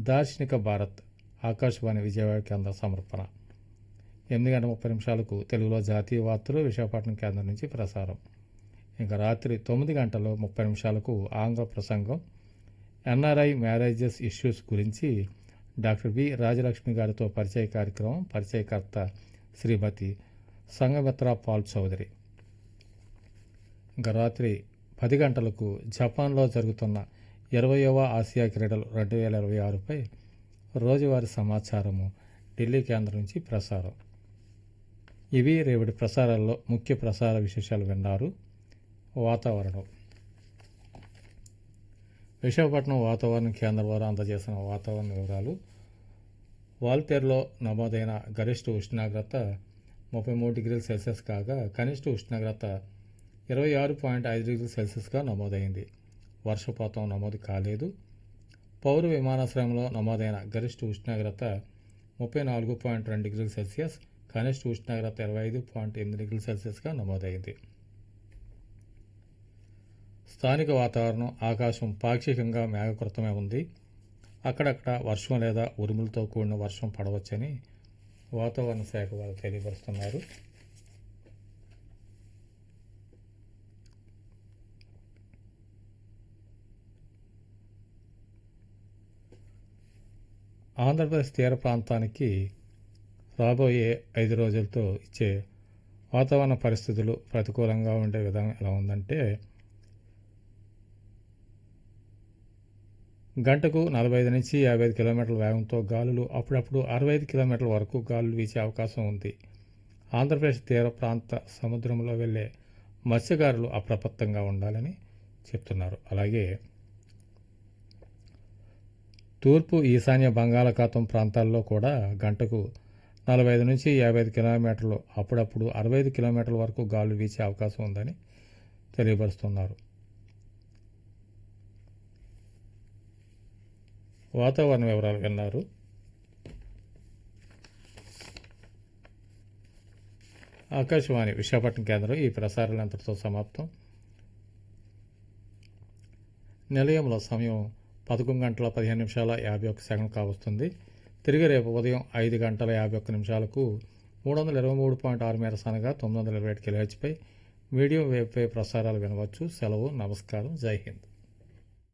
దార్శనిక భారత్ ఆకాశవాణి విజయవాడ కేంద్ర సమర్పణ ఎనిమిది గంటల ముప్పై నిమిషాలకు తెలుగులో జాతీయ వార్తలు విశాఖపట్నం కేంద్రం నుంచి ప్రసారం ఇంకా రాత్రి తొమ్మిది గంటల ముప్పై నిమిషాలకు ఆంగ్ల ప్రసంగం ఎన్ఆర్ఐ మ్యారేజెస్ ఇష్యూస్ గురించి డాక్టర్ బి రాజలక్ష్మి గారితో పరిచయ కార్యక్రమం పరిచయకర్త శ్రీమతి సంగమిత్ర పాల్ చౌదరి ఇంకా రాత్రి పది గంటలకు జపాన్లో జరుగుతున్న ఇరవయవ ఆసియా క్రీడలు రెండు వేల ఇరవై ఆరుపై రోజువారీ సమాచారము ఢిల్లీ కేంద్రం నుంచి ప్రసారం ఇవి రేపటి ప్రసారాల్లో ముఖ్య ప్రసార విశేషాలు విన్నారు వాతావరణం విశాఖపట్నం వాతావరణ కేంద్రం వారు అందజేసిన వాతావరణ వివరాలు వాల్తేరులో నమోదైన గరిష్ట ఉష్ణోగ్రత ముప్పై మూడు డిగ్రీల సెల్సియస్ కాగా కనిష్ట ఉష్ణోగ్రత ఇరవై ఆరు పాయింట్ ఐదు డిగ్రీల సెల్సియస్గా నమోదైంది వర్షపాతం నమోదు కాలేదు పౌర విమానాశ్రయంలో నమోదైన గరిష్ట ఉష్ణోగ్రత ముప్పై నాలుగు పాయింట్ రెండు డిగ్రీల సెల్సియస్ కనిష్ట ఉష్ణోగ్రత ఇరవై ఐదు పాయింట్ ఎనిమిది డిగ్రీల సెల్సియస్గా నమోదైంది స్థానిక వాతావరణం ఆకాశం పాక్షికంగా మేఘకృతమే ఉంది అక్కడక్కడ వర్షం లేదా ఉరుములతో కూడిన వర్షం పడవచ్చని వాతావరణ శాఖ వారు తెలియపరుస్తున్నారు ఆంధ్రప్రదేశ్ తీర ప్రాంతానికి రాబోయే ఐదు రోజులతో ఇచ్చే వాతావరణ పరిస్థితులు ప్రతికూలంగా ఉండే విధానం ఎలా ఉందంటే గంటకు నలభై ఐదు నుంచి యాభై ఐదు కిలోమీటర్ల వేగంతో గాలులు అప్పుడప్పుడు అరవై ఐదు కిలోమీటర్ల వరకు గాలులు వీచే అవకాశం ఉంది ఆంధ్రప్రదేశ్ తీర ప్రాంత సముద్రంలో వెళ్ళే మత్స్యకారులు అప్రమత్తంగా ఉండాలని చెప్తున్నారు అలాగే తూర్పు ఈశాన్య బంగాళాఖాతం ప్రాంతాల్లో కూడా గంటకు నలభై ఐదు నుంచి యాభై ఐదు కిలోమీటర్లు అప్పుడప్పుడు అరవై ఐదు కిలోమీటర్ల వరకు గాలులు వీచే అవకాశం ఉందని తెలియపరుస్తున్నారు వాతావరణ వివరాలు విన్నారు ఆకాశవాణి విశాఖపట్నం కేంద్రం ఈ ప్రసారాలు అంతటితో సమాప్తం నిలయంలో సమయం పదకొండు గంటల పదిహేను నిమిషాల యాభై ఒక్క సెకండ్ కావస్తుంది తిరిగి రేపు ఉదయం ఐదు గంటల యాభై ఒక్క నిమిషాలకు మూడు వందల ఇరవై మూడు పాయింట్ ఆరు మేర సనగా తొమ్మిది వందల ఇరవై ఏడు కిలోహెచ్పై మీడియం వేవ్పై ప్రసారాలు వినవచ్చు సెలవు నమస్కారం జై హింద్